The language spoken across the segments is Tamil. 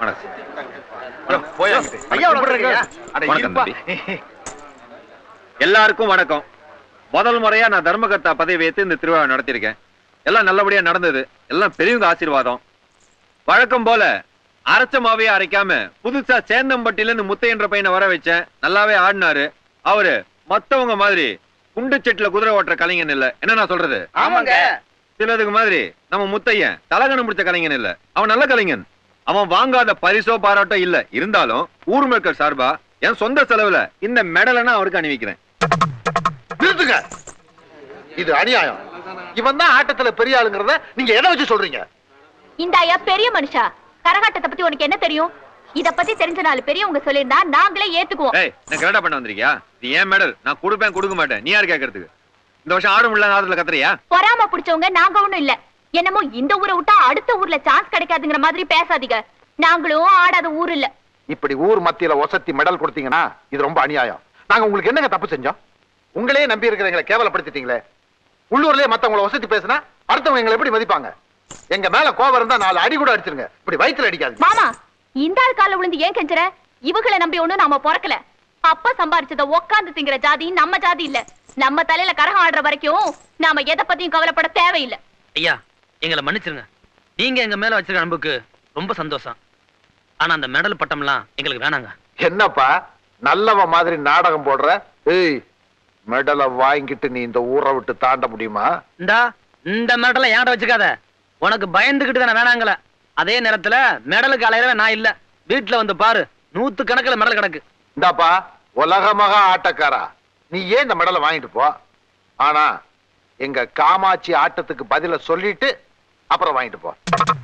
ஐயா, வணக்கம். அட, வணக்கம் இருப்பா. தம்பி. எல்லாருக்கும் வணக்கம் முதல் முறையா நான் தர்மகர்த்தா பதவி ஏத்து இந்த திருவிழா நடத்தியிருக்கேன் எல்லாம் நல்லபடியா நடந்தது எல்லாம் பெரியவங்க ஆசீர்வாதம் வழக்கம் போல அரைச்ச மாவையே அரைக்காம புதுசா சேந்தம்பட்டில இருந்து முத்தையன்ற பையனை வர வச்சேன் நல்லாவே ஆடினாரு அவரு மத்தவங்க மாதிரி குண்டு செட்டுல குதிரை ஓட்டுற கலைஞன் இல்ல என்ன நான் சொல்றது ஆமாங்க சிலதுக்கு மாதிரி நம்ம முத்தையன் தலகணம் முடிச்ச கலைஞன் இல்ல அவன் நல்ல கலைஞன் அவன் வாங்காத பரிசோ பாராட்டோ இல்ல இருந்தாலும் ஊர் மக்கள் சார்பா என் சொந்த செலவுல இந்த மெடலை நான் அவருக்கு அணிவிக்கிறேன் நிறுத்துங்க இது அநியாயம் இவன் தான் ஆட்டத்துல பெரிய ஆளுங்கிறத நீங்க எதை வச்சு சொல்றீங்க இந்தாயா பெரிய மனுஷா கரகாட்டத்தை பத்தி உனக்கு என்ன தெரியும் இத பத்தி தெரிஞ்ச நாலு பெரியவங்க சொல்லியிருந்தா நாங்களே ஏத்துக்குவோம் ஏய் நான் கரெக்டா பண்ண வந்திருக்கியா இது ஏன் மெடல் நான் கொடுப்பேன் கொடுக்க மாட்டேன் நீ யார் கேட்கறதுக்கு இந்த வருஷம் ஆடும் இல்ல நாதத்துல கத்துறியா பொறாம புடிச்சவங்க நாங்க ஒண்ணும் இல்ல என்னமோ இந்த ஊரை விட்டா அடுத்த ஊர்ல சான்ஸ் கிடைக்காதுங்கிற மாதிரி பேசாதீங்க நாங்களும் ஆடாத ஊர் இல்ல இப்படி ஊர் மத்தியில ஒசத்தி மெடல் கொடுத்தீங்கன்னா இது ரொம்ப அநியாயம் நாங்க உங்களுக்கு என்னங்க தப்பு செஞ்சோம் உங்களே நம்பி இருக்கிறவங்களை கேவலப்படுத்திட்டீங்களே உள்ளூர்லயே மத்தவங்கள வசதி பேசினா அடுத்தவங்க எங்களை எப்படி மதிப்பாங்க எங்க மேல கோபம் இருந்தா நாலு அடி கூட அடிச்சிருங்க இப்படி வயித்துல அடிக்காது மாமா இந்த ஆள் கால விழுந்து ஏன் கெஞ்சற இவங்களை நம்பி ஒண்ணும் நாம பொறக்கல அப்பா சம்பாரிச்சத உக்காந்து திங்கிற ஜாதி நம்ம ஜாதி இல்ல நம்ம தலையில கரகம் ஆடுற வரைக்கும் நாம எதை பத்தியும் கவலைப்பட தேவையில்லை ஐயா எங்களை மன்னிச்சிருங்க நீங்க எங்க மேல வச்சிருக்க அன்புக்கு ரொம்ப சந்தோஷம் ஆனா அந்த மெடல் பட்டம்லாம் எங்களுக்கு வேணாங்க என்னப்பா நல்லவன் மாதிரி நாடகம் போடுற ஏய் மெடலை வாங்கிட்டு நீ இந்த ஊரை விட்டு தாண்ட முடியுமா இந்தா இந்த மெடலை ஏன்ட வச்சுக்காத உனக்கு பயந்துகிட்டு தானே வேணாங்கள அதே நேரத்துல மெடலுக்கு அலையவே நான் இல்ல வீட்டுல வந்து பாரு நூத்து கணக்குல மெடல் கிடக்கு இந்தாப்பா உலகமகா ஆட்டக்காரா நீ ஏன் இந்த மெடலை வாங்கிட்டு போ ஆனா எங்க காமாட்சி ஆட்டத்துக்கு பதில சொல்லிட்டு அப்புறம் வாங்கிட்டு போ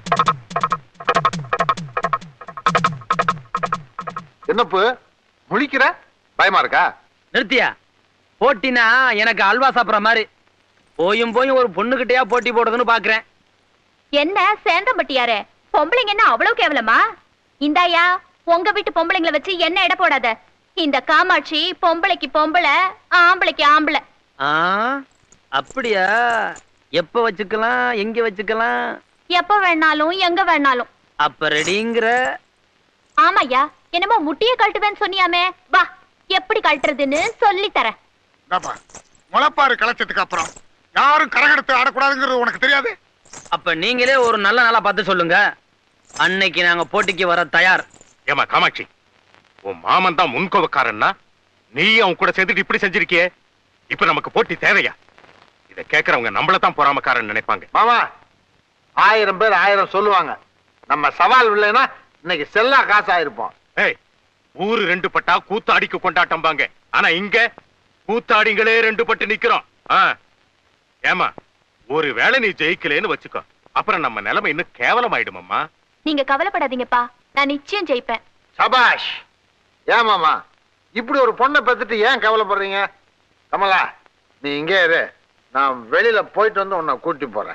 என்னப்பு முழிக்கிற பயமா இருக்கா நிறுத்தியா போட்டினா எனக்கு அல்வா சாப்பிடுற மாதிரி போயும் போயும் ஒரு பொண்ணுகிட்டயா போட்டி போடுறதுன்னு பாக்குறேன் என்ன சேந்தம்பட்டியாரே பொம்பளைங்க என்ன அவ்வளவு கேவலமா இந்தாயா உங்க வீட்டு பொம்பளைங்களை வச்சு என்ன எடை போடாத இந்த காமாட்சி பொம்பளைக்கு பொம்பளை ஆம்பளைக்கு ஆம்பளை ஆ அப்படியா எப்ப வச்சுக்கலாம் எங்க வச்சுக்கலாம் எப்ப வேணாலும் எங்க வேணாலும் அப்ப ரெடிங்கிற ஆமாய்யா என்னமோ முட்டிய கழட்டுவேன்னு சொன்னியாமே வா எப்படி கழட்டுறதுன்னு சொல்லி தரேன் இந்தாப்பா, முளைப்பாறு கலைச்சதுக்கு அப்புறம் யாரும் கரகெடுத்து ஆடக்கூடாதுங்கிறது உனக்கு தெரியாது அப்ப நீங்களே ஒரு நல்ல நாளா பார்த்து சொல்லுங்க அன்னைக்கு நாங்க போட்டிக்கு வர தயார் ஏமா காமாட்சி உன் மாமன் தான் முன்கோபக்காரன்னா நீ அவன் கூட சேர்ந்துட்டு இப்படி செஞ்சிருக்கியே இப்ப நமக்கு போட்டி தேவையா இத கேக்குறவங்க நம்மள தான் பொறாமக்காரன் நினைப்பாங்க மாமா ஆயிரம் பேர் ஆயிரம் சொல்லுவாங்க நம்ம சவால் இல்லைன்னா இன்னைக்கு செல்லா காசு ஆயிருப்போம் ஏய் ஊரு ரெண்டு பட்டா கூத்தாடிக்கு கொண்டாட்டம்பாங்க ஆனா இங்க கூத்தாடிங்களே ரெண்டு பட்டு நிக்கிறோம் ஆ. ஏமா ஒரு வேளை நீ ஜெயிக்கலேன்னு வச்சுக்கோ அப்புறம் நம்ம நிலைமை இன்னும் கேவலமாயிடுமம்மா நீங்க கவலைப்படாதீங்கப்பா நான் நிச்சயம் ஜெயிப்பேன் சபாஷ் ஏன் மாமா இப்படி ஒரு பொண்ணை பெத்துட்டு ஏன் கவலைப்படுறீங்க கமலா நீ இங்கே இரு நான் வெளியில போயிட்டு வந்து உன்னை கூட்டி போறேன்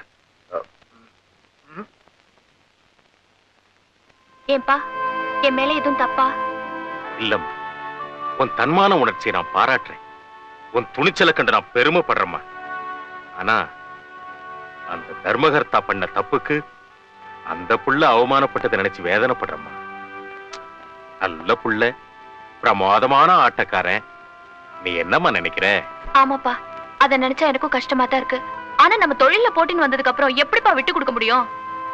ஏன்பா என் மேல எதுவும் தப்பா இல்லம்மா உன் தன்மான உணர்ச்சியை நான் பாராட்டுறேன் உன் துணிச்சலை கண்டு நான் பெருமைப்படுறேம்மா ஆனா அந்த தர்மகர்த்தா பண்ண தப்புக்கு அந்த புள்ள அவமானப்பட்டதை நினைச்சு வேதனைப்படுறேம்மா நல்ல புள்ள பிரமாதமான ஆட்டக்காரன் நீ என்னம்மா நினைக்கிற ஆமாப்பா அத நினைச்சா எனக்கும் கஷ்டமா தான் இருக்கு ஆனா நம்ம தொழில்ல போட்டின்னு வந்ததுக்கு அப்புறம் எப்படிப்பா விட்டு கொடுக்க முடியும்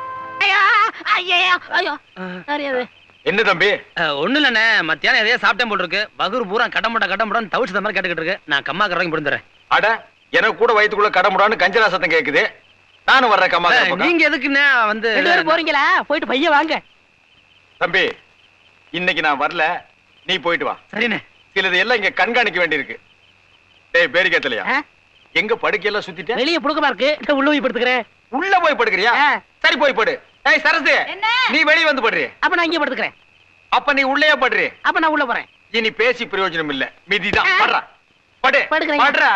என்ன தம்பி ஒண்ணு இல்லண்ணே மத்தியானம் எதையோ சாப்பிட்டேன் போல் இருக்கு பகுர் பூரா கடமுட கடமுடன்னு தவிச்சு மாதிரி கேட்டுக்கிட்டு இருக்கு நான் கம்மா கறங்க முடிந்துறேன் அட எனக்கு கூட வயித்துக்குள்ள கடமுடான்னு கஞ்சலா சத்தம் கேக்குது நானும் வர்றேன் கம்மா நீங்க எதுக்குண்ணே வந்து ரெண்டு பேரும் போறீங்களா போயிட்டு பைய வாங்க தம்பி இன்னைக்கு நான் வரல நீ போயிட்டு வா சரிண்ணே சிலது எல்லாம் இங்க கண்காணிக்க வேண்டியிருக்கு டேய் பேரிக்கேத்தலையா ஆ? எங்க படுக்கையெல்லாம் சுத்திட்டேன் வெளிய புடுக்கமா இருக்கு இந்த உள்ள போய் படுத்துக்கிறேன் உள்ள போய் படுக்கிறியா ஆ. சரி போய் படு ஏய் சரசு என்ன? நீ வெளிய வந்து படுறி அப்ப நான் இங்க படுத்துக்கிறேன் அப்ப நீ உள்ளேயே படுறி அப்ப நான் உள்ள போறேன் இனி பேசி பிரயோஜனம் இல்ல மிதிதான் ஆ. படுறா படு படுக்கிறேன். படுறா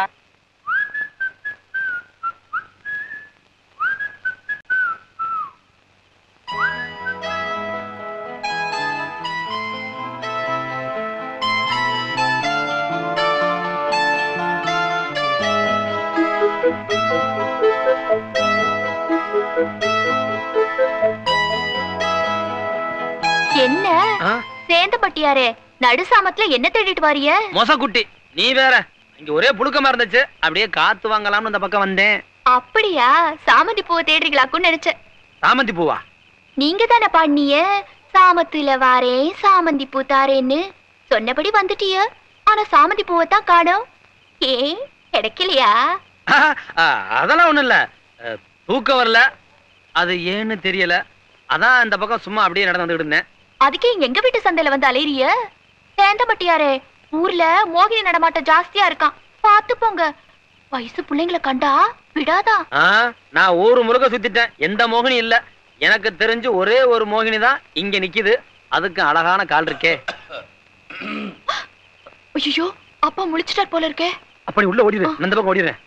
என்ன ஆ? சேந்தப்பட்டியாரே நடுசாமத்துல என்ன தேடிட்டு வாரிய மொசக்குட்டி நீ வேற இங்க ஒரே புழுக்கமா இருந்துச்சு அப்படியே காத்து வாங்கலாம்னு இந்த பக்கம் வந்தேன் அப்படியா சாமந்தி பூவை தேடுறீங்களாக்குன்னு நினைச்சேன் சாமந்தி பூவா நீங்க தானே பாடினிய சாமத்துல வாரேன் சாமந்தி பூ தாரேன்னு சொன்னபடி வந்துட்டிய ஆனா சாமந்தி பூவை தான் காணோம் ஏன் கிடைக்கலையா ஆ, அதெல்லாம் ஒண்ணும் இல்ல அஹ், தூக்கம் வரல அது ஏன்னு தெரியல அதான் இந்த பக்கம் சும்மா அப்படியே நடந்து வந்துட்டு இருந்தேன் அதுக்கே இங்க எங்க வீட்டு சந்தையில வந்து அலையிறிய சேந்தப்பட்டியாரே ஊர்ல மோகினி நடமாட்டம் ஜாஸ்தியா இருக்கான் பாத்து போங்க வயசு பிள்ளைங்களை கண்டா விடாதா ஆ, நான் ஊரு முழுக்க சுத்திட்டேன் எந்த மோகினி இல்ல எனக்கு தெரிஞ்சு ஒரே ஒரு மோகினி தான் இங்க நிக்குது அதுக்கு அழகான கால் இருக்கே ஐயோ அப்பா முழிச்சிட்டார் போல இருக்கே அப்படி உள்ள ஓடிடு நான் இந்த பக்கம் ஓடிடுறேன்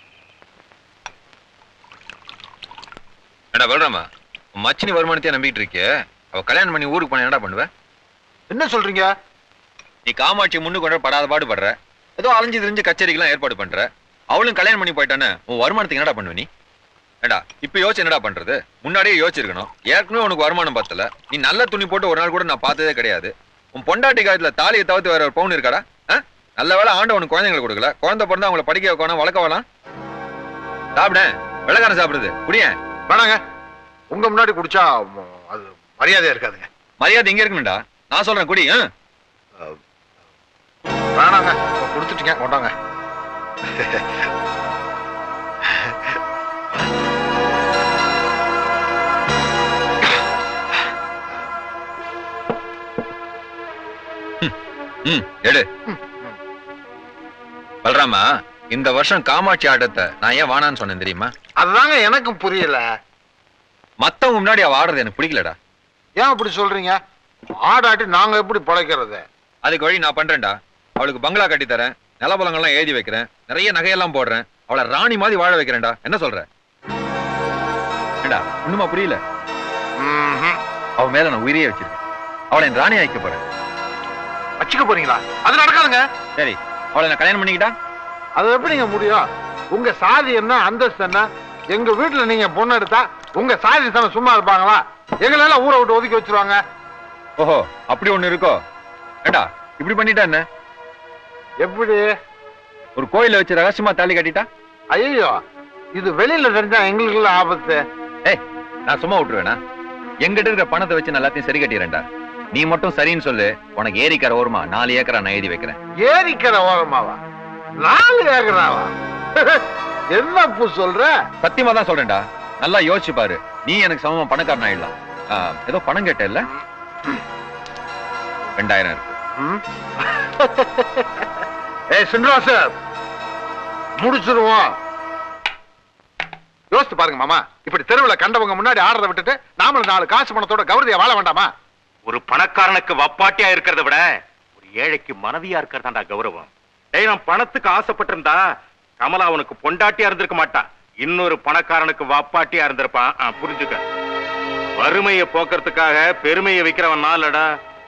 ஏடா பல்ராமா உன் மச்சினி வருமானத்தையே நம்பிட்டு இருக்கிய அவ கல்யாணம் பண்ணி ஊருக்கு போன என்னடா பண்ணுவ என்ன சொல்றீங்க நீ காமாட்சி முன்னு கொண்டு படாத பாடுபடுற ஏதோ அலைஞ்சு திரிஞ்சு கச்சேரிக்கெல்லாம் ஏற்பாடு பண்ற அவளும் கல்யாணம் பண்ணி போயிட்டானே உன் வருமானத்துக்கு என்னடா பண்ணுவ நீ ஏடா இப்ப யோசிச்சு என்னடா பண்றது முன்னாடியே யோசிச்சிருக்கணும் ஏற்கனவே உனக்கு வருமானம் பத்தல நீ நல்ல துணி போட்டு ஒரு நாள் கூட நான் பார்த்ததே கிடையாது உன் பொண்டாட்டி காலத்துல தாலியை தவிர்த்து வேற ஒரு பவுன் இருக்காடா ஆ? நல்ல வேளை ஆண்டு உனக்கு குழந்தைங்களை கொடுக்கல குழந்தை பிறந்தா அவங்கள படிக்க வைக்கணும் வளர்க்க வேணாம் சாப்பிட வெள்ளக்காரன் சாப்பிடுறது குடியேன் வேணாங்க உங்க முன்னாடி குடிச்சா ம், அது மரியாதையா இருக்காதுங்க மரியாதை இங்க இருக்கணும்டா நான் சொல்றேன் குடி ஆ? வேணாங்க கொடுத்துட்டீங்க கொண்டாங்க ம் எடு பல்ராமா இந்த வருஷம் காமாட்சி ஆட்டத்தை நான் ஏன் வானான்னு சொன்னேன் தெரியுமா அதுதாங்க எனக்கும் புரியல மத்தவங்க முன்னாடி அவ ஆடுறது எனக்கு பிடிக்கலடா ஏன் அப்படி சொல்றீங்க ஆடாட்டி நாங்க எப்படி பிழைக்கிறது அதுக்கு வழி நான் பண்றேன்டா அவளுக்கு பங்களா கட்டி தரேன் நிலபலங்கள்லாம் எழுதி வைக்கிறேன் நிறைய நகையெல்லாம் போடுறேன் அவளை ராணி மாதிரி வாழ வைக்கிறேன்டா என்ன சொல்ற ஏண்டா இன்னுமா புரியல ம்ஹும். அவ மேல நான் உயிரையே வச்சிருக்கேன் அவளை என் ராணி ஆக்க போறேன் வச்சுக்க போறீங்களா அது நடக்காதுங்க சரி அவளை நான் கல்யாணம் பண்ணிக்கிட்டா அது எப்படிங்க முடியும் உங்க சாதி என்ன அந்தஸ்து என்ன எங்க வீட்டுல நீங்க பொண்ணு எடுத்தா உங்க சாதி தானே சும்மா இருப்பாங்களா எங்களை எல்லாம் ஊரை விட்டு ஒதுக்கி வச்சிருவாங்க ஓஹோ அப்படி ஒண்ணு இருக்கோ ஏண்டா இப்படி பண்ணிட்டா என்ன எப்படி ஒரு கோயில வச்சு ரகசியமா தாலி கட்டிட்டா ஐயோ இது வெளியில தெரிஞ்சா எங்களுக்கு ஆபத்து ஏய் நான் சும்மா விட்டுருவேனா எங்கிட்ட இருக்கிற பணத்தை வச்சு நான் எல்லாத்தையும் சரி கட்டிடுறேன்டா நீ மட்டும் சரின்னு சொல்லு உனக்கு ஏரிக்கரை ஓரமா நாலு ஏக்கரா நான் எழுதி வைக்கிறேன் ஏரிக்கிற ஓரமாவா நாலு ஏக்கராவா என்ன பூ சொல்ற சத்தியமா தான் சொல்றேன்டா நல்லா யோசிச்சு பாரு நீ எனக்கு சமமா பணக்காரன் ஆயிடலாம் ஆ, ஏதோ பணம் கேட்ட இல்ல ரெண்டாயிரம் இருக்கு ம்? ஏய் சின்ராசு முடிச்சிருவோம் யோசிச்சு பாருங்க மாமா இப்படி தெருவுல கண்டவங்க முன்னாடி ஆடுறத விட்டுட்டு நாமளும் நாலு காசு பணத்தோட கௌரதியா வாழ வேண்டாமா ஒரு பணக்காரனுக்கு வப்பாட்டியா இருக்கிறத விட ஒரு ஏழைக்கு மனைவியா இருக்கிறதாண்டா கௌரவம் டேய் நான் பணத்துக்கு ஆசைப்பட்டிருந்தா கமலா அவனுக்கு பொண்டாட்டியா இருந்திருக்க மாட்டா இன்னொரு பணக்காரனுக்கு வப்பாட்டியா இருந்திருப்பான் ஆ, புரிஞ்சுக்க வறுமையை போக்குறதுக்காக பெருமையை வைக்கிறவன் நாளடா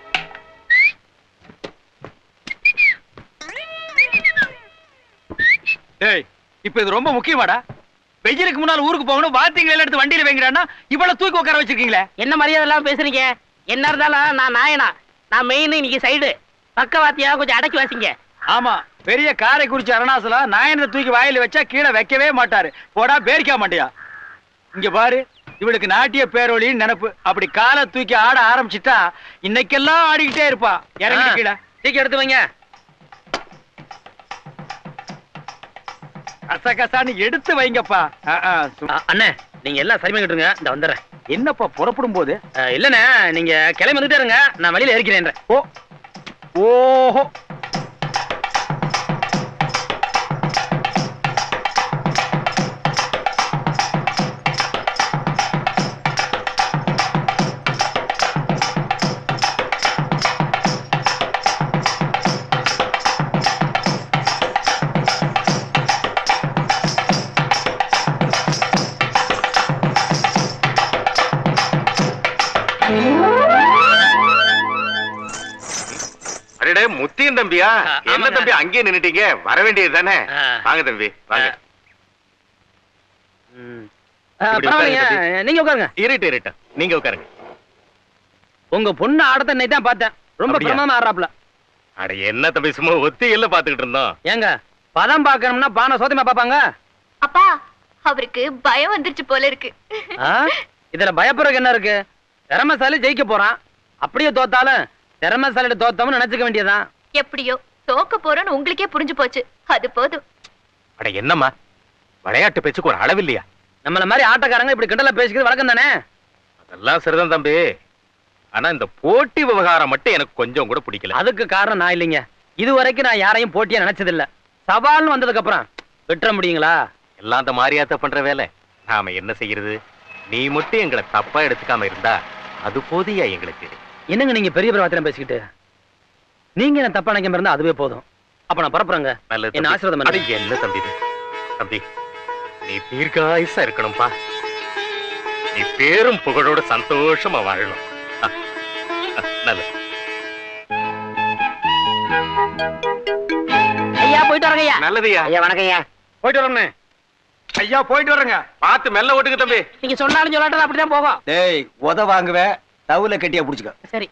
டேய் இப்போ இது ரொம்ப முக்கியமாடா வெயிலுக்கு முன்னால் ஊருக்கு போகணும் வாத்தியங்கள் எல்லாம் எடுத்து வண்டியில வைங்கிறான்னா இவ்வளவு தூக்கி உட்கார வச்சிருக்கீங்களே என்ன மரியாதை எல்லாம் பேசுறீங்க என்ன இருந்தாலும் நான் நாயனா நான் மெயின் இன்னைக்கு சைடு பக்கவாத்தியா கொஞ்சம் அடக்கி வாசிங்க ஆமா பெரிய காரைக்குறிச்சி அருணாசலா நாயனத்தை தூக்கி வாயில வச்சா கீழே வைக்கவே மாட்டாரு போடா பேரிக்க மாட்டியா இங்க பாரு இவளுக்கு நாட்டிய பேரொழின்னு நினைப்பு அப்படி காலை தூக்கி ஆட ஆரம்பிச்சிட்டா இன்னைக்கெல்லாம் ஆடிக்கிட்டே இருப்பா இறங்கி கீழே தூக்கி எடுத்து வைங்க கச கசான்னு எடுத்து வைங்கப்பா அண்ணே நீங்க எல்லாம் சரி பண்ணிட்டுருங்க இந்த வந்துடுறேன் என்னப்பா புறப்படும் போது இல்லண்ணே நீங்க கிளம்பி வந்துட்டே இருங்க நான் வெளியில இருக்கிறேன் ஓ ஓஹோ அடடே முத்தியும் தம்பியா ஆ, என்ன ஆமாங்க. தம்பி அங்கேயே நின்னுட்டீங்க வர வேண்டியது தானே ஆ. வாங்க தம்பி வாங்க ம். இப்படி பரவாயில்லைங்க உட்காருங்க நீங்க உட்காருங்க இருட்டு இருட்டு நீங்க உட்காருங்க உங்க பொண்ணு ஆடத்தை இன்னைக்கு தான் பார்த்தேன் ரொம்ப அப்படியா? பிரமாதமா ஆடுறாப்ல அட என்ன தம்பி சும்மா ஒத்தி இல்ல பாத்துக்கிட்டு இருந்தோம் ஏங்க பதம் பார்க்கணும்னா பானை சோதமா பாப்பாங்க அப்பா அவருக்கு பயம் வந்துருச்சு போல இருக்கு ஆ? இதுல பயப்படுறதுக்கு என்ன இருக்கு திறமைசாலி ஜெயிக்க போறான் அப்படியே தோத்தாலும் திறமைசாலிட்ட தோத்தோம்னு நினைச்சுக்க வேண்டியதுதான் எப்படியோ தோக்க போறோன்னு உங்களுக்கே புரிஞ்சு போச்சு அது போதும் அட என்னம்மா விளையாட்டு பேச்சுக்கு ஒரு அளவில்லையா நம்மள மாதிரி ஆட்டக்காரங்க இப்படி கிண்டல பேசிக்கிறது வழக்கம் தானே அதெல்லாம் சரிதான் தம்பி ஆனா இந்த போட்டி விவகாரம் மட்டும் எனக்கு கொஞ்சம் கூட பிடிக்கல அதுக்கு காரணம் நான் இல்லைங்க இது வரைக்கும் நான் யாரையும் போட்டியா நினைச்சது இல்ல சவால்னு வந்ததுக்கு அப்புறம் விட்டுற முடியுங்களா எல்லாம் அந்த மாரியாத்த பண்ற வேலை நாம என்ன செய்யறது நீ மட்டும் எங்களை தப்பா எடுத்துக்காம இருந்தா அது போதியா எங்களுக்கு என்னங்க நீங்க பெரிய பிரவாத்திரம் பேசிக்கிட்டு நீங்க என்ன தப்பா நினைக்காம இருந்தா அதுவே போதும் அப்ப நான் பரப்புறேங்க நல்லது என்ன தம்பி. ஆசீர்வாதம் அட, பண்ணுங்க. என்ன தம்பி இது? தம்பி நீ தீர்க்காயுசா இருக்கணும்பா நீ பேரும் புகழோட சந்தோஷமா வாழணும் ஆ, ஆ, நல்லது ஐயா போயிட்டு வரங்க ஐயா நல்லதுயா ஐயா வணக்கம் ஐயா போயிட்டு வரேன் ஐயா போயிட்டு வரேங்க பார்த்து மெல்ல ஓட்டுங்க தம்பி நீங்க சொன்னாலும் சொல்லாட்டும் அப்படிதான் போகும் டேய் உத வாங்குவேன் தவுல கட்டியா புடிச்சுக்க சரி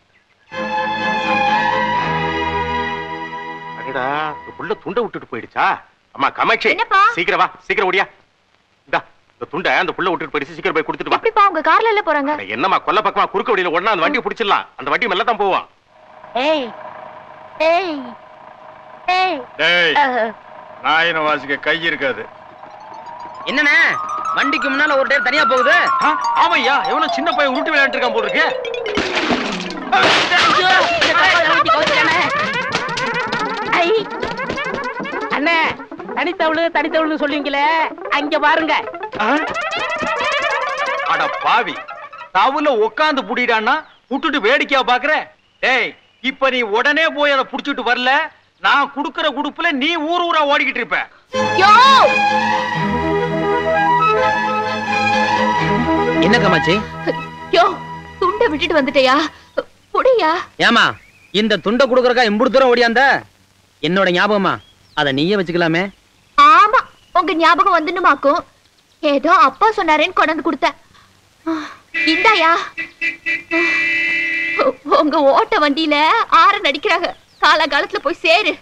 அடடா இந்த புள்ள துண்டை விட்டுட்டு போயிடுச்சா அம்மா கமாட்சி என்னப்பா? சீக்கிரம் வா சீக்கிரம் ஓடியா இந்தா இந்த துண்டை அந்த புள்ள விட்டுட்டு போயிடுச்சு சீக்கிரம் போய் கொடுத்துட்டு வா எப்படிப்பா உங்க கார்ல எல்லாம் போறாங்க அட, என்னம்மா கொல்ல பக்கமா குறுக்க வழியில உடனே அந்த வண்டியை பிடிச்சிடலாம் அந்த வண்டி மெல்ல தான் போவான் ஏய் ஏய் ஏய் டேய் அஹ். நாயின வாசிக்க கை இருக்காது என்னண்ணே வண்டிக்கு முன்னால ஒரு டேர் தனியா போகுது ஆமையா எவனோ சின்ன பையன் உருட்டு விளையாண்டு இருக்கான் போல இருக்கு ஐயோ, இந்த காப்பால ஊத்தி கவுத்துட்டானே. ஐ. அண்ணே தனித்தவளு தனித்தவளுன்னு சொல்லுவீங்களே அங்க பாருங்க அட பாவி தவுல உட்காந்து புடிடான்னா விட்டுட்டு வேடிக்கையா பாக்குற டேய் இப்ப நீ உடனே போய் அதை புடிச்சிட்டு வரல நான் குடுக்கற குடுப்புல நீ ஊர் ஊரா ஓடிக்கிட்டு இருப்ப யோ என்ன கமாச்சி யோ துண்டை விட்டுட்டு வந்துட்டயா புடியா ஏமா இந்த துண்டை குடுக்கறக்கா இம்புடு தூரம் ஓடியாந்த என்னோட ஞாபகமா அத நீயே வச்சுக்கலாமே ஆமா உங்க ஞாபகம் வந்துனுமாக்கும் ஏதோ அப்பா சொன்னாரேன்னு கொண்டாந்து கொடுத்தேன் இந்தாயா உ- உங்க ஓட்ட வண்டியில ஆற நடிக்கிறாங்க காலகாலத்துல போய் சேரு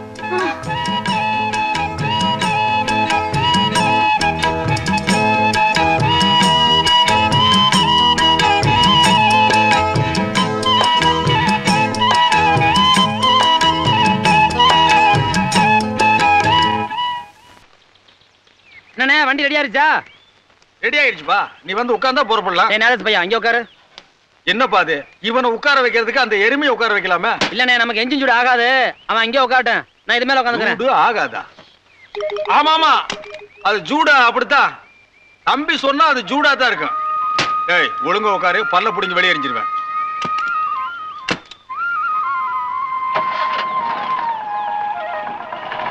என்னண்ணே வண்டி ரெடியா இருச்சா ரெடி ஆயிடுச்சுப்பா நீ வந்து உட்கார்ந்தா புறப்படலாம் ஏய் நேரஸ் பையா அங்கே உட்காரு என்னப்பா அது இவனை உட்கார வைக்கிறதுக்கு அந்த எருமையை உட்கார வைக்கலாமே இல்லண்ணே நமக்கு என்ஜின் சூடு ஆகாது அவன் அங்கே உட்காட்டும் நான் இது மேல உட்காந்துக்கிறேன் சூடு ஆகாதா ஆமாமா அது ஜூடா அப்படித்தான் தம்பி சொன்னா அது ஜூடா தான் இருக்கும் ஏய் ஒழுங்கா உட்காரு பல்ல புடிஞ்சு வெளியே எரிஞ்சிருவேன்